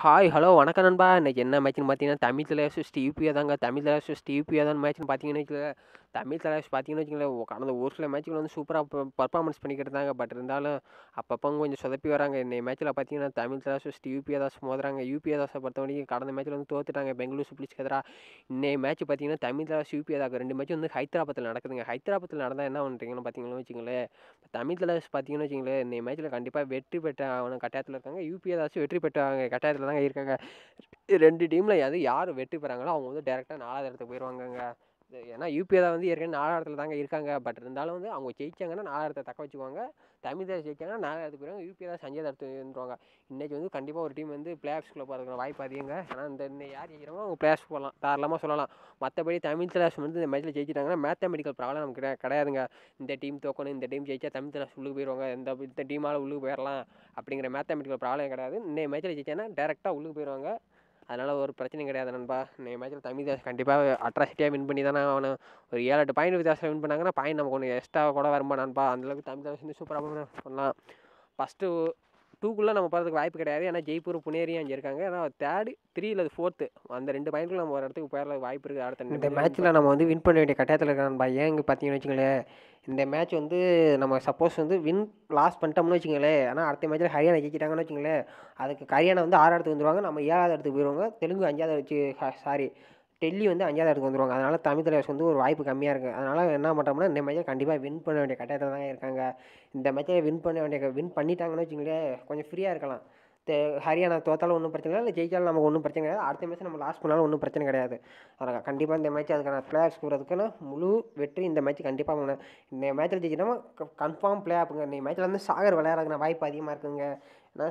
hi hello வணக்கம் நண்பா இன்னைக்கு என்ன மேட்ச்னு பார்த்தீங்கன்னா தமிழ் தலைவர்ஸ் டியூபியா தாங்க தமிழ் தலைவர்ஸ் டியூபியா தான் மேட்ச்னு பார்த்தீங்கன்னு வச்சுக்கோங்க தமிழ் தலைவர்ஸ் பார்த்தீங்கன்னு வச்சுக்கோங்களேன் கடந்த ஒரு சில மேட்ச்கள் வந்து சூப்பராக பர்ஃபார்மன்ஸ் பண்ணிக்கிட்டு இருந்தாங்க பட் இருந்தாலும் அப்பப்போ கொஞ்சம் சொதப்பி வராங்க இந்த மேட்ச்சில் பார்த்தீங்கன்னா தமிழ் தலைவர்ஸ் டியூபியா தாஸ் மோதுறாங்க யூபியா தாஸை பொறுத்த வரைக்கும் கடந்த மேட்ச்சில் வந்து தோத்துட்டாங்க பெங்களூர் சுப்ளிஸ்க்கு எதிராக இன்னைய மேட்ச் பார்த்தீங்கன்னா தமிழ் தலைவர்ஸ் யூபியா தாக்கு ரெண்டு மேட்ச் வந்து ஹைதராபாத்தில் நடக்குதுங்க ஹைதராபாத்தில் நடந்தால் என்ன பண்ணுறீங்கன்னு பார்த்தீங்கன்னு வச்சுங்களேன் தமிழ் தலைவர்ஸ் பார்த்தீங்கன்னு வச்சுங்களேன் இந்த மேட்ச்சில் கண்டிப்பாக வெற்றி பெற்ற அவன கட்டாயத்தில் இருக்காங்க யூபிஏ தாச்சும் வெற்றி பெற்றாங்க கட்டாயத்தில் தாங்க இருக்காங்க ரெண்டு டீமில் எது யார் வெற்றி பெறாங்களோ அவங்க வந்து டேரெக்டாக நாலாவது இடத்துக்கு போயிடுவாங்கங்க இது ஏன்னா யூபிஏ தான் வந்து ஏற்கனவே நாலாவது இடத்துல தாங்க இருக்காங்க பட் இருந்தாலும் வந்து அவங்க ஜெயிச்சாங்கன்னா நாலாவது இடத்த தக்க வச்சுக்குவாங்க தமிழ் தேசம் ஜெயிச்சாங்கன்னா நாலாவது இடத்துக்கு போயிடுவாங்க யூபிஏ தான் அஞ்சாவது இடத்துக்கு இருந்துருவாங்க இன்றைக்கி வந்து கண்டிப்பாக ஒரு டீம் வந்து பிளே ஆஃப்ஸ்குள்ளே போகிறதுக்கு வாய்ப்பு அதிகங்க ஏன்னா இந்த இன்னும் யார் ஜெயிக்கிறாங்களோ அவங்க பிளே ஆஃப்ஸ் போகலாம் தாராளமாக சொல்லலாம் மற்றபடி தமிழ் தலைவாஸ் வந்து இந்த மேட்ச்சில் ஜெயிச்சிட்டாங்கன்னா மேத்தமெட்டிக்கல் ப்ராப்ளம் நமக்கு கிடையாது கிடையாதுங்க இந்த டீம் தோக்கணும் இந்த டீம் ஜெயிச்சா தமிழ் தலைவாஸ் உள்ளுக்கு போயிடுவாங்க இந்த இந்த டீமால் உள்ளுக்கு போயிடலாம் அப்படிங்கிற மேத்தமெட்டிக்கல் ப்ராப்ளம் கிடையாது இந்த மேட்ச்சில் ஜெயிச்சாங்கன்னா டேரெக்டாக உள்ளுக்கு போயிடுவாங்க அதனால் ஒரு பிரச்சனையும் கிடையாது நண்பா இந்த மேட்ச்சில் தமிழ் தேசம் கண்டிப்பாக அட்ராசிட்டியாக வின் பண்ணி தானே அவனு ஒரு ஏழு எட்டு பாயிண்ட் வித்தியாசம் வின் பண்ணாங்கன்னா பாயிண்ட் நமக்கு ஒன்று எக்ஸ்ட்ரா கூட வருமா நண்பா அந்தளவுக்கு தமிழ் தேசம் வந்து சூப்பராக பண்ணலாம் ஃபஸ்ட்டு டூக்குள்ளே நம்ம போகிறதுக்கு வாய்ப்பு கிடையாது ஏன்னா ஜெய்ப்பூர் புனேரியும் அங்கே இருக்காங்க ஏன்னா தேர்டு த்ரீ இல்லை ஃபோர்த்து அந்த ரெண்டு பாயிண்ட்ல நம்ம ஒரு இடத்துக்கு போயிடறதுக்கு வாய்ப்பு இருக்குது அடுத்த இந்த மேட்ச்சில் நம்ம வந்து வின் பண்ண வேண்டிய கட்டாயத்தில் இருக்கான்பா ஏன் இங்கே பார்த்தீங்கன்னு வச்சுங்களேன் இந்த மேட்ச் வந்து நம்ம சப்போஸ் வந்து வின் லாஸ் பண்ணிட்டோம்னு வச்சுங்களேன் ஆனால் அடுத்த மேட்ச்சில் ஹரியானா ஜெயிச்சிட்டாங்கன்னு வச்சுங்களேன் அதுக்கு ஹரியானா வந்து ஆறு இடத்துக்கு வந்துருவாங்க நம்ம ஏழாவது இடத்துக்கு போயிடுவாங்க தெலுங்கு அஞ்சாவது வச்சு சாரி டெல்லி வந்து அஞ்சாவது இடத்துக்கு வந்துருவாங்க அதனால் தமிழ் தலைவர்ஸ் வந்து ஒரு வாய்ப்பு கம்மியாக இருக்குது அதனால் என்ன பண்ணுறோம்னா இந்த மேட்சை கண்டிப்பாக வின் பண்ண வேண்டிய கட்டாயத்தில் தாங்க இருக்காங்க இந்த மேட்சை வின் பண்ண வேண்டிய வின் பண்ணிட்டாங்கன்னு வச்சுங்களேன் கொஞ்சம் ஃப்ரீயாக இருக்கலாம் ஹரியானா தோத்தாலும் ஒன்றும் பிரச்சனை இல்லை ஜெயிச்சாலும் நமக்கு ஒன்றும் பிரச்சனை கிடையாது அடுத்த மேட்ச் நம்ம லாஸ் பண்ணாலும் ஒன்றும் பிரச்சனை கிடையாது அதனால் கண்டிப்பாக இந்த மேட்ச் அதுக்கான பிளேயர்ஸ் போகிறதுக்கான முழு வெற்றி இந்த மேட்ச் கண்டிப்பாக பண்ணணும் இந்த மேட்ச்சில் ஜெயிச்சிட்டோம் கன்ஃபார்ம் பிளே ஆப்புங்க இந்த மேட்ச்சில் வந்து சாகர் விளையாடுறதுக்கான வாய்ப்பு அதிகமாக இருக்குங்க ஏன்னா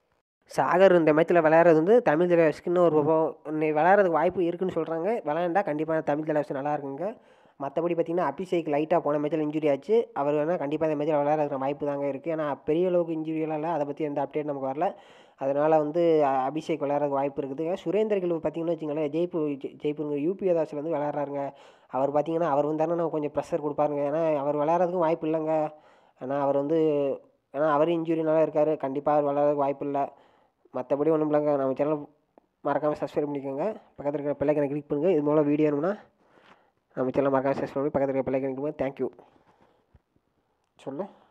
சாகர் இந்த மேட்ச்சில் விளையாடுறது வந்து தமிழ் தலைவர்ஸ்க்குன்னு ஒரு இன்னைக்கு விளையாடுறதுக்கு வாய்ப்பு இருக்குன்னு சொல்கிறாங்க விளையாண்டா கண்டிப்பாக தமிழ் தலைவர்ஸ் நல்லா இருக்குங்க மற்றபடி பார்த்திங்கன்னா அபிஷேக் லைட்டாக போன மேட்ச்சில் இன்ஜுரி ஆச்சு அவர் வேணால் கண்டிப்பாக இந்த மேட்ச்சில் விளையாடுற வாய்ப்பு தாங்க இருக்குது ஏன்னா பெரிய அளவுக்கு இன்ஜுரியெல்லாம் இல்லை அதை பற்றி எந்த அப்டேட் நமக்கு வரல அதனால் வந்து அபிஷேக் விளையாடுறதுக்கு வாய்ப்பு இருக்குதுங்க சுரேந்தர் கில் பார்த்திங்கன்னு வச்சுங்களேன் ஜெய்ப்பூர் ஜெய்ப்பூருங்க யூபி தாஸில் வந்து விளையாடுறாருங்க அவர் பார்த்திங்கன்னா அவர் வந்தாருன்னா நம்ம கொஞ்சம் ப்ரெஷர் கொடுப்பாருங்க ஏன்னா அவர் விளையாடுறதுக்கும் வாய்ப்பு இல்லைங்க ஏன்னா அவர் வந்து ஏன்னா அவர் இன்ஜுரினால இருக்கார் கண்டிப்பாக அவர் விளையாடுறதுக்கு வாய்ப்பு இல்லை மற்றபடி ஒன்றும் இல்லைங்க நம்ம சேனல் மறக்காமல் சப்ஸ்கிரைப் பண்ணிக்கோங்க பக்கத்தில் இருக்கிற பிள்ளைக்கனை கிளிக் பண்ணுங்கள் இது மூலம் வீடியோ வேணும்னா நம்ம சேனல் மறக்காமல் சப்ஸ்கிரைப் பண்ணி பக்கத்தில் இருக்கிற பிள்ளைக்கனை கிளிக் பண்ணுங்கள் தேங்க்யூ சொல்லு